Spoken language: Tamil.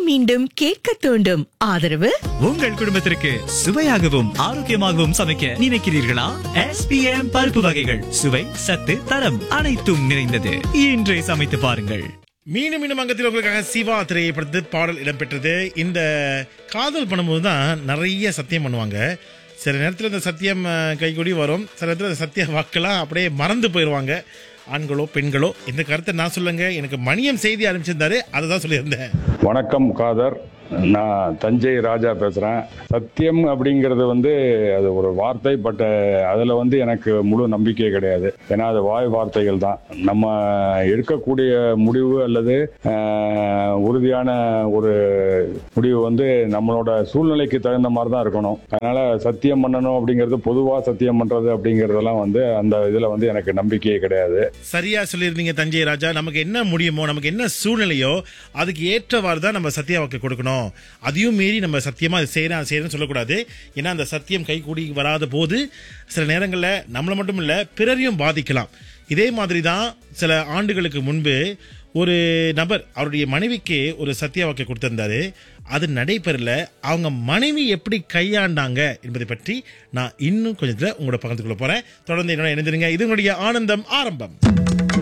மீண்டும் கேட்க தூண்டும் ஆதரவு உங்கள் குடும்பத்திற்கு சுவையாகவும் ஆரோக்கியமாகவும் சமைக்க நினைக்கிறீர்களா எஸ்பிஎம் பருப்பு வகைகள் சுவை சத்து தரம் அனைத்தும் நிறைந்தது இன்றே சமைத்து பாருங்கள் மீண்டும் மீண்டும் அங்கத்தில் உங்களுக்காக சிவா திரைப்படத்து பாடல் இடம்பெற்றது இந்த காதல் பண்ணும்போது தான் நிறைய சத்தியம் பண்ணுவாங்க சில நேரத்தில் இந்த சத்தியம் அஹ், கைகூடி வரும் சில நேரத்தில் இந்த சத்திய வாக்கெல்லாம் அப்படியே மறந்து போயிடுவாங்க ஆண்களோ பெண்களோ இந்த கருத்தை நான் சொல்லுங்க எனக்கு மணியம் செய்தி அனுப்பிச்சிருந்தாரு அதை தான் சொல்லியிருந்தேன் வணக்கம் காதர் நான் தஞ்சை ராஜா பேசுகிறேன் சத்தியம் அப்படிங்கிறது வந்து அது ஒரு வார்த்தை பட் அதில் வந்து எனக்கு முழு நம்பிக்கை கிடையாது ஏன்னா அது வாய் வார்த்தைகள் தான் நம்ம எடுக்கக்கூடிய முடிவு அல்லது ஆஹ், உறுதியான ஒரு முடிவு வந்து நம்மளோட சூழ்நிலைக்கு தகுந்த மாதிரி தான் இருக்கணும் அதனால சத்தியம் பண்ணணும் அப்படிங்கிறது பொதுவாக சத்தியம் பண்ணுறது அப்படிங்கிறதெல்லாம் வந்து அந்த இதில் வந்து எனக்கு நம்பிக்கையே கிடையாது சரியா சொல்லியிருந்தீங்க தஞ்சை ராஜா நமக்கு என்ன முடியுமோ நமக்கு என்ன சூழ்நிலையோ அதுக்கு ஏற்றவாறு தான் நம்ம சத்திய வாக்கு கொடுக்கணும் அதையும் மீறி நம்ம சத்தியமா அது செய்யறேன் அது செய்யறேன்னு சொல்லக்கூடாது ஏன்னா அந்த சத்தியம் கை கூடி வராத போது சில நேரங்களில் நம்மளை மட்டும் இல்ல பிறரையும் பாதிக்கலாம் இதே மாதிரி தான் சில ஆண்டுகளுக்கு முன்பு ஒரு நபர் அவருடைய மனைவிக்கு ஒரு சத்திய வாக்கு கொடுத்திருந்தாரு அது நடைபெறல அவங்க மனைவி எப்படி கையாண்டாங்க என்பதை பற்றி நான் இன்னும் கொஞ்சத்துல உங்களோட பக்கத்துக்குள்ள போறேன் தொடர்ந்து என்னோட இணைந்திருங்க இது உங்களுடைய ஆனந்தம் ஆரம்பம்